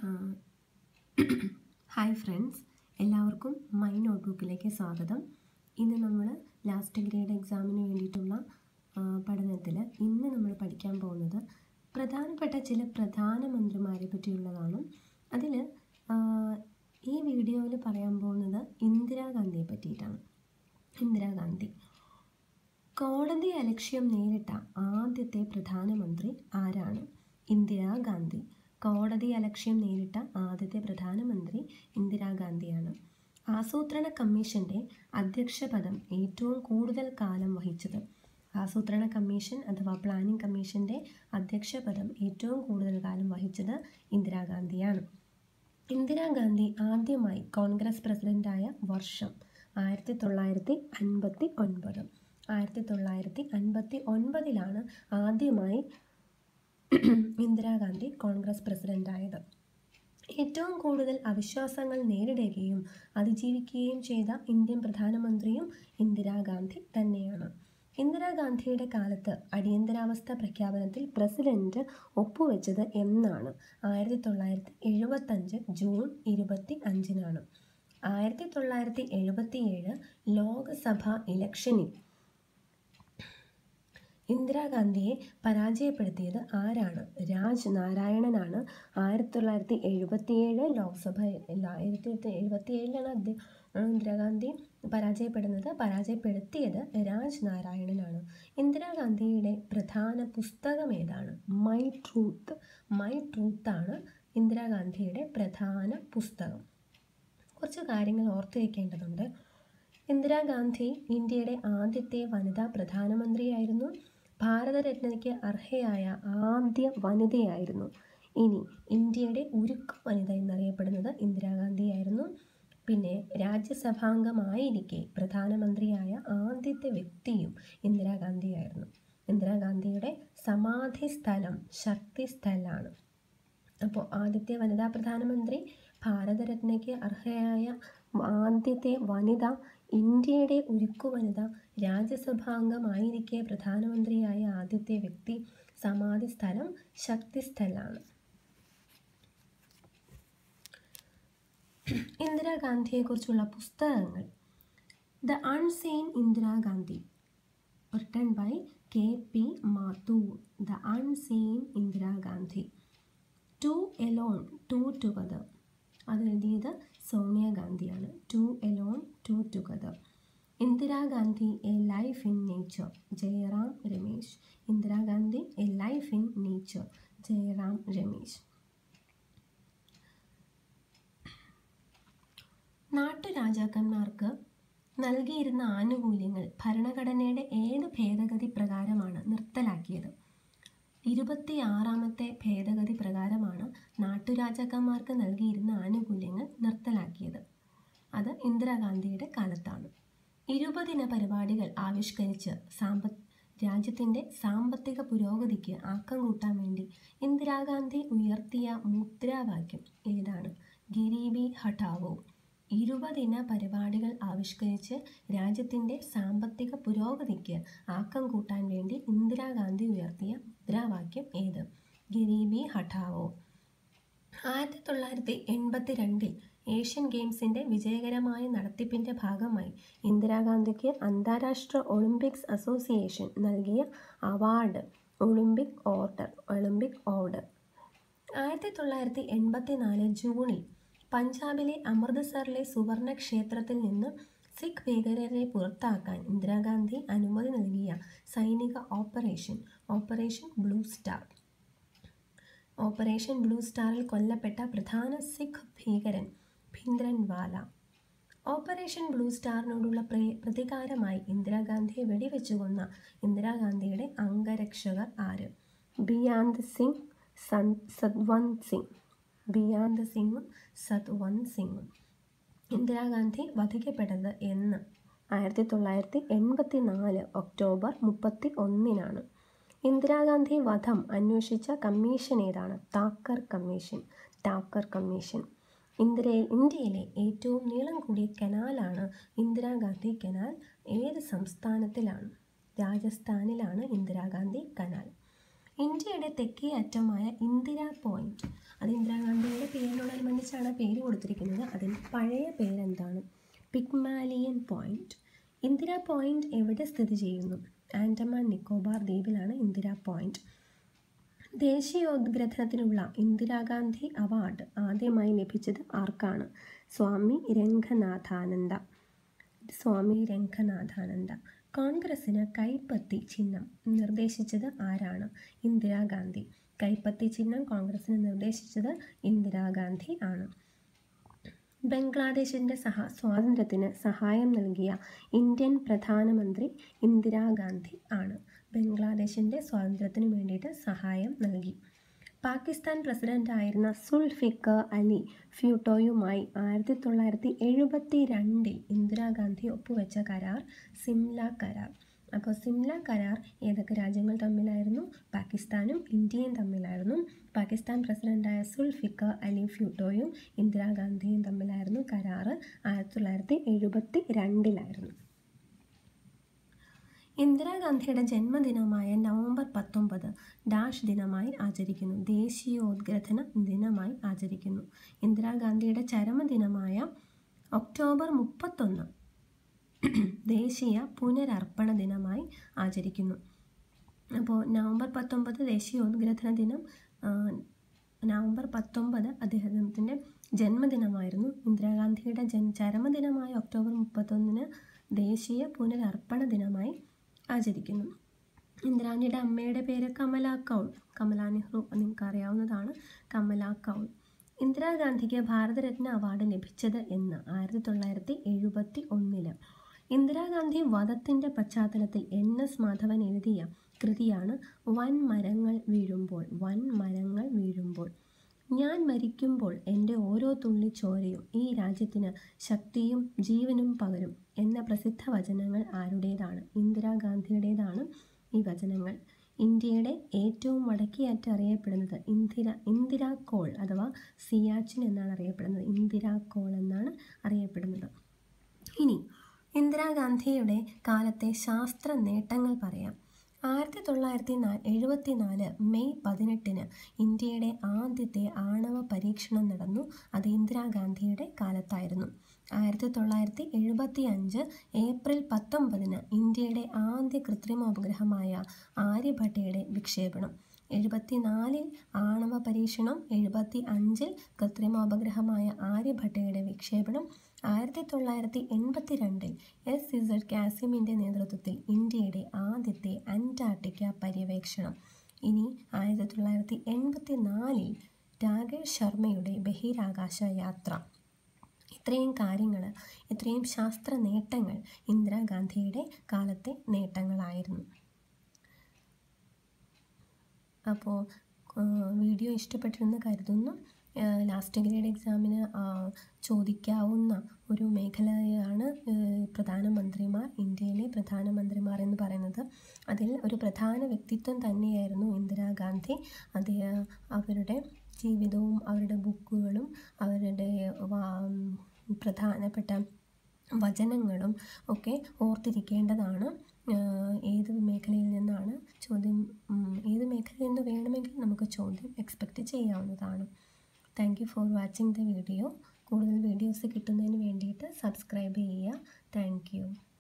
hi friends എല്ലാവർക്കും my നോട്ട്ബുക്കിലേക്ക് സ്വാഗതം ഇന്ന് നമ്മൾ ലാസ്റ്റ് ഗ്രേഡ് എക്സാമിന് വേണ്ടിയിട്ടുള്ള പഠനത്തിൽ ഇന്ന് നമ്മൾ പഠിക്കാൻ പോകുന്നത് പ്രധാനപ്പെട്ട ചില പ്രധാനമന്ത്രിമാരെ പറ്റിയുള്ളതാണ് അതിൽ ഈ വീഡിയോയിൽ പറയാൻ പോകുന്നത് ഇന്ദിരാഗാന്ധിയെ പറ്റിയിട്ടാണ് ഇന്ദിരാഗാന്ധി കോടതി അലക്ഷ്യം നേരിട്ട ആദ്യത്തെ പ്രധാനമന്ത്രി ആരാണ് ഇന്ദിരാഗാന്ധി കോടതി അലക്ഷ്യം നേരിട്ട ആദ്യത്തെ പ്രധാനമന്ത്രി ഇന്ദിരാഗാന്ധിയാണ് ആസൂത്രണ കമ്മീഷന്റെ അധ്യക്ഷ പദം ഏറ്റവും കൂടുതൽ കാലം വഹിച്ചത് ആസൂത്രണ കമ്മീഷൻ അഥവാ പ്ലാനിംഗ് കമ്മീഷന്റെ അധ്യക്ഷ പദം ഏറ്റവും കൂടുതൽ കാലം വഹിച്ചത് ഇന്ദിരാഗാന്ധിയാണ് ഇന്ദിരാഗാന്ധി ആദ്യമായി കോൺഗ്രസ് പ്രസിഡന്റായ വർഷം ആയിരത്തി തൊള്ളായിരത്തി അൻപത്തി ഒൻപത് ആയിരത്തി തൊള്ളായിരത്തി അൻപത്തി ഒൻപതിലാണ് ആദ്യമായി ഇന്ദിരാഗാന്ധി കോൺഗ്രസ് പ്രസിഡന്റായത് ഏറ്റവും കൂടുതൽ അവിശ്വാസങ്ങൾ നേരിടുകയും അതിജീവിക്കുകയും ചെയ്ത ഇന്ത്യൻ പ്രധാനമന്ത്രിയും ഇന്ദിരാഗാന്ധി തന്നെയാണ് ഇന്ദിരാഗാന്ധിയുടെ കാലത്ത് അടിയന്തരാവസ്ഥ പ്രഖ്യാപനത്തിൽ പ്രസിഡന്റ് ഒപ്പുവെച്ചത് എന്നാണ് ആയിരത്തി തൊള്ളായിരത്തി എഴുപത്തഞ്ച് ജൂൺ ഇരുപത്തി അഞ്ചിനാണ് ആയിരത്തി തൊള്ളായിരത്തി എഴുപത്തിയേഴ് ലോക്സഭ ഇലക്ഷനിൽ ഇന്ദിരാഗാന്ധിയെ പരാജയപ്പെടുത്തിയത് ആരാണ് രാജ് നാരായണനാണ് ആയിരത്തി തൊള്ളായിരത്തി എഴുപത്തിയേഴ് ലോക്സഭ ആയിരത്തി തൊള്ളായിരത്തി എഴുപത്തിയേഴിലാണ് അദ്ദേഹം ഇന്ദിരാഗാന്ധി പരാജയപ്പെടുന്നത് പരാജയപ്പെടുത്തിയത് രാജ് നാരായണനാണ് ഇന്ദിരാഗാന്ധിയുടെ പ്രധാന പുസ്തകം ഏതാണ് മൈ ട്രൂത്ത് മൈ ട്രൂത്താണ് ഇന്ദിരാഗാന്ധിയുടെ പ്രധാന പുസ്തകം കുറച്ച് കാര്യങ്ങൾ ഓർത്തു വയ്ക്കേണ്ടതുണ്ട് ഇന്ദിരാഗാന്ധി ഇന്ത്യയുടെ ആദ്യത്തെ വനിതാ പ്രധാനമന്ത്രിയായിരുന്നു ഭാരതരത്നയ്ക്ക് അർഹയായ ആദ്യ വനിതയായിരുന്നു ഇനി ഇന്ത്യയുടെ ഉരുക്കു വനിത എന്നറിയപ്പെടുന്നത് ഇന്ദിരാഗാന്ധിയായിരുന്നു പിന്നെ രാജ്യസഭാംഗമായിരിക്കെ പ്രധാനമന്ത്രിയായ ആദ്യത്തെ വ്യക്തിയും ഇന്ദിരാഗാന്ധിയായിരുന്നു ഇന്ദിരാഗാന്ധിയുടെ സമാധി സ്ഥലം ശക്തി സ്ഥലാണ് അപ്പോൾ ആദ്യത്തെ വനിതാ പ്രധാനമന്ത്രി ഭാരതരത്നയ്ക്ക് അർഹയായ ആദ്യത്തെ വനിത ഇന്ത്യയുടെ ഉരുക്കു വനിത രാജ്യസഭാംഗമായിരിക്കെ പ്രധാനമന്ത്രിയായ ആദ്യത്തെ വ്യക്തി സമാധി സ്ഥലം ശക്തി സ്ഥലാണ് ഇന്ദിരാഗാന്ധിയെക്കുറിച്ചുള്ള പുസ്തകങ്ങൾ the unseen Indira Gandhi written by K P Mathur the unseen Indira Gandhi two alone two together അത് എഴുതിയത് സോണിയാഗാന്ധിയാണ് two alone two together Indira Gandhi a life in nature Jairam Ramesh Indira Gandhi a life in nature Jairam Ramesh നാട്ടുരാജാക്കന്മാർക്ക് നൽകിയിരുന്ന ആനുകൂല്യങ്ങൾ ഭരണഘടനയുടെ ഏത് ഭേദഗതി പ്രകാരമാണ് നിർത്തലാക്കിയത് ഇരുപത്തിയാറാമത്തെ ഭേദഗതി പ്രകാരമാണ് നാട്ടുരാജാക്കന്മാർക്ക് നൽകിയിരുന്ന ആനുകൂല്യങ്ങൾ നിർത്തലാക്കിയത് അത് ഇന്ദിരാഗാന്ധിയുടെ കാലത്താണ് ഇരുപതിന പരിപാടികൾ ആവിഷ്കരിച്ച് സാമ്പ രാജ്യത്തിൻ്റെ സാമ്പത്തിക പുരോഗതിക്ക് ആക്കം കൂട്ടാൻ വേണ്ടി ഇന്ദിരാഗാന്ധി ഉയർത്തിയ മുദ്രാവാക്യം ഏതാണ് ഗരീബി ഹഠാവോ ഇരുപതിന പരിപാടികൾ ആവിഷ്കരിച്ച് രാജ്യത്തിൻ്റെ സാമ്പത്തിക പുരോഗതിക്ക് ആക്കം കൂട്ടാൻ വേണ്ടി ഇന്ദിരാഗാന്ധി ഉയർത്തിയ മുദ്രാവാക്യം ഏത് ഗരീബി ഹഠാവോ ആയിരത്തി തൊള്ളായിരത്തി എൺപത്തി രണ്ടിൽ ഏഷ്യൻ ഗെയിംസിൻ്റെ വിജയകരമായ നടത്തിപ്പിൻ്റെ ഭാഗമായി ഇന്ദിരാഗാന്ധിക്ക് അന്താരാഷ്ട്ര ഒളിമ്പിക്സ് അസോസിയേഷൻ നൽകിയ award Olympic order Olympic order ആയിരത്തി തൊള്ളായിരത്തി എൺപത്തി നാല് ജൂണിൽ പഞ്ചാബിലെ അമൃത്സറിലെ സുവർണ ക്ഷേത്രത്തിൽ നിന്ന് സിഖ് ഭീകരരെ പുറത്താക്കാൻ ഇന്ദിരാഗാന്ധി അനുമതി നൽകിയ സൈനിക operation operation blue star operation blue സ്റ്റാറിൽ കൊല്ലപ്പെട്ട പ്രധാന സിഖ് ഭീകരൻ ഭിന്ദ്രൻവാല ഓപ്പറേഷൻ ബ്ലൂ സ്റ്റാറിനോടുള്ള പ്രതികാരമായി ഇന്ദിരാഗാന്ധിയെ വെടിവെച്ചു കൊന്ന ഇന്ദിരാഗാന്ധിയുടെ അംഗരക്ഷകർ ആര് ബിയാന്ത് സിംഗ് സൻ സത്വന്ത് സിംഗ് ബിയാന്ത് സിംഗും സത്വന്ത് സിംഗും ഇന്ദിരാഗാന്ധി വധിക്കപ്പെട്ടത് എന്ന് ആയിരത്തി തൊള്ളായിരത്തി എൺപത്തി നാല് ഒക്ടോബർ മുപ്പത്തി ഒന്നിനാണ് ഇന്ദിരാഗാന്ധി വധം അന്വേഷിച്ച കമ്മീഷൻ ഏതാണ് താക്കർ കമ്മീഷൻ താക്കർ കമ്മീഷൻ ഇന്ദിര ഇന്ത്യയിലെ ഏറ്റവും നീളം കൂടിയ കനാലാണ് ഇന്ദിരാഗാന്ധി കനാൽ ഏത് സംസ്ഥാനത്തിലാണ് രാജസ്ഥാനിലാണ് ഇന്ദിരാഗാന്ധി കനാൽ ഇന്ത്യയുടെ തെക്കേ അറ്റമായ ഇന്ദിരാ പോയിന്റ് അത് ഇന്ദിരാഗാന്ധിയുടെ പേരിനോട് പേര് കൊടുത്തിരിക്കുന്നത് അതിൻ്റെ പഴയ പേരെന്താണ് പിഗ്മാലിയൻ പോയിന്റ് ഇന്ദിര പോയിന്റ് എവിടെ സ്ഥിതി ചെയ്യുന്നു ആൻഡമാൻ നിക്കോബാർ ദ്വീപിലാണ് ഇന്ദിര പോയിന്റ് ദേശീയോദ്ഗ്രഥനത്തിനുള്ള ഇന്ദിരാഗാന്ധി അവാർഡ് ആദ്യമായി ലഭിച്ചത് ആർക്കാണ് സ്വാമി രംഗനാഥാനന്ദ സ്വാമി രംഗനാഥാനന്ദ കോൺഗ്രസിന് കൈപ്പത്തി ചിഹ്നം നിർദ്ദേശിച്ചത് ആരാണ് ഇന്ദിരാഗാന്ധി കൈപ്പത്തി ചിഹ്നം കോൺഗ്രസിന് നിർദ്ദേശിച്ചത് ഇന്ദിരാഗാന്ധി ആണ് ബംഗ്ലാദേശിൻ്റെ സഹ സ്വാതന്ത്ര്യത്തിന് സഹായം നൽകിയ ഇന്ത്യൻ പ്രധാനമന്ത്രി ഇന്ദിരാഗാന്ധി ആണ് ബംഗ്ലാദേശിൻ്റെ സ്വാതന്ത്ര്യത്തിന് വേണ്ടിയിട്ട് സഹായം നൽകി പാകിസ്ഥാൻ പ്രസിഡന്റായിരുന്ന സുൽഫിക്കർ അലി ഫ്യൂട്ടോയുമായി ആയിരത്തി തൊള്ളായിരത്തി എഴുപത്തി രണ്ടിൽ ഇന്ദിരാഗാന്ധി ഒപ്പുവെച്ച കരാർ സിംല കരാർ അപ്പോൾ സിംല കരാർ ഏതൊക്കെ രാജ്യങ്ങൾ തമ്മിലായിരുന്നു പാകിസ്ഥാനും ഇന്ത്യയും തമ്മിലായിരുന്നു പാകിസ്ഥാൻ പ്രസിഡന്റായ സുൽഫിക്കർ അലി ഫ്യൂട്ടോയും ഇന്ദിരാഗാന്ധിയും തമ്മിലായിരുന്നു കരാർ ആയിരത്തി തൊള്ളായിരത്തി എഴുപത്തി രണ്ടിലായിരുന്നു ഇന്ദിരാഗാന്ധിയുടെ ജന്മദിനമായ നവംബർ പത്തൊമ്പത് ഡാഷ് ദിനമായി ആചരിക്കുന്നു ദേശീയോദ്ഗ്രഥന ദിനമായി ആചരിക്കുന്നു ഇന്ദിരാഗാന്ധിയുടെ ചരമദിനമായ ഒക്ടോബർ മുപ്പത്തൊന്ന് ദേശീയ പുനരർപ്പണ ദിനമായി ആചരിക്കുന്നു അപ്പോൾ നവംബർ പത്തൊമ്പത് ദേശീയോദ്ഗ്രഥന ദിനം ആ, നവംബർ പത്തൊമ്പത് അദ്ദേഹത്തിൻ്റെ ജന്മദിനമായിരുന്നു ഇന്ദിരാഗാന്ധിയുടെ ജൻ ചരമദിനമായ ഒക്ടോബർ മുപ്പത്തൊന്നിന് ദേശീയ പുനരർപ്പണ ദിനമായി ആചരിക്കുന്നു ഇന്ദിരാഗാന്ധിയുടെ അമ്മയുടെ പേര് കമല കൗൾ കമല നെഹ്റു നിങ്ങൾക്ക് അറിയാവുന്നതാണ് കമല കൗൾ ഇന്ദിരാഗാന്ധിക്ക് ഭാരതരത്ന അവാർഡ് ലഭിച്ചത് എന്ന് ആയിരത്തി തൊള്ളായിരത്തി എഴുപത്തി ഒന്നില് ഇന്ദിരാഗാന്ധി വധത്തിൻ്റെ പശ്ചാത്തലത്തിൽ എൻ എസ് മാധവൻ എഴുതിയ കൃതിയാണ് വൻ മരങ്ങൾ വീഴുമ്പോൾ വൻ മരങ്ങൾ വീഴുമ്പോൾ ഞാൻ മരിക്കുമ്പോൾ എൻ്റെ ഓരോ തുള്ളി ചോരയും ഈ രാജ്യത്തിന് ശക്തിയും ജീവനും പകരും എന്ന പ്രസിദ്ധ വചനങ്ങൾ ആരുടേതാണ് ഇന്ദിരാഗാന്ധിയുടേതാണ് ഈ വചനങ്ങൾ ഇന്ത്യയുടെ ഏറ്റവും വടക്കേയറ്റം അറിയപ്പെടുന്നത് ഇന്ദിര ഇന്ദിരാ കോൾ അഥവാ സിയാച്ചിൻ എന്നാണ് അറിയപ്പെടുന്നത് ഇന്ദിരാ കോൾ എന്നാണ് അറിയപ്പെടുന്നത് ഇനി ഇന്ദിരാഗാന്ധിയുടെ കാലത്തെ ശാസ്ത്ര നേട്ടങ്ങൾ പറയാം ആയിരത്തി തൊള്ളായിരത്തി നാ എഴുപത്തി നാല് മെയ് പതിനെട്ടിന് ഇന്ത്യയുടെ ആദ്യത്തെ ആണവ പരീക്ഷണം നടന്നു അത് ഇന്ദിരാഗാന്ധിയുടെ കാലത്തായിരുന്നു ആയിരത്തി തൊള്ളായിരത്തി എഴുപത്തി അഞ്ച് ഏപ്രിൽ പത്തൊമ്പതിന് ഇന്ത്യയുടെ ആദ്യ കൃത്രിമോപഗ്രഹമായ ആര്യഭട്ടയുടെ വിക്ഷേപണം എഴുപത്തിനാലിൽ ആണവ പരീക്ഷണം എഴുപത്തി അഞ്ചിൽ കൃത്രിമോപഗ്രഹമായ ആര്യഭട്ടയുടെ വിക്ഷേപണം ആയിരത്തി തൊള്ളായിരത്തി എൺപത്തി രണ്ടിൽ എസ് ഇസഡ് കാസിമിൻ്റെ നേതൃത്വത്തിൽ ഇന്ത്യയുടെ ആദ്യത്തെ അന്റാർട്ടിക്ക പര്യവേക്ഷണം ഇനി ആയിരത്തി തൊള്ളായിരത്തി എൺപത്തി നാലിൽ രാകേഷ് ശർമ്മയുടെ ബഹിരാകാശ യാത്ര ഇത്രയും കാര്യങ്ങൾ ഇത്രയും ശാസ്ത്ര നേട്ടങ്ങൾ ഇന്ദിരാഗാന്ധിയുടെ കാലത്തെ നേട്ടങ്ങളായിരുന്നു അപ്പോൾ വീഡിയോ ഇഷ്ടപ്പെട്ടിരുന്നു കരുതുന്നു ലാസ്റ്റ് ഗ്രേഡ് എക്സാമിന് ചോദിക്കാവുന്ന ഒരു മേഖലയാണ് ഏഹ്, പ്രധാനമന്ത്രിമാർ ഇന്ത്യയിലെ പ്രധാനമന്ത്രിമാർ എന്ന് പറയുന്നത് അതിൽ ഒരു പ്രധാന വ്യക്തിത്വം തന്നെയായിരുന്നു ഇന്ദിരാഗാന്ധി അത് അവരുടെ ജീവിതവും അവരുടെ ബുക്കുകളും അവരുടെ വാ- പ്രധാനപ്പെട്ട വചനങ്ങളും ഒക്കെ ഓർത്തിരിക്കേണ്ടതാണ് ആഹ് ഏത് മേഖലയിൽ നിന്നാണ് ചോദ്യം ഉം, ഏത് മേഖലയിൽ നിന്ന് വേണമെങ്കിൽ നമുക്ക് ചോദ്യം എക്സ്പെക്റ്റ് ചെയ്യാവുന്നതാണ് thank you for watching the video കൂടുതൽ വീഡിയോസ് കിട്ടുന്നതിന് വേണ്ടിയിട്ട് സബ്സ്ക്രൈബ് ചെയ്യുക താങ്ക് യു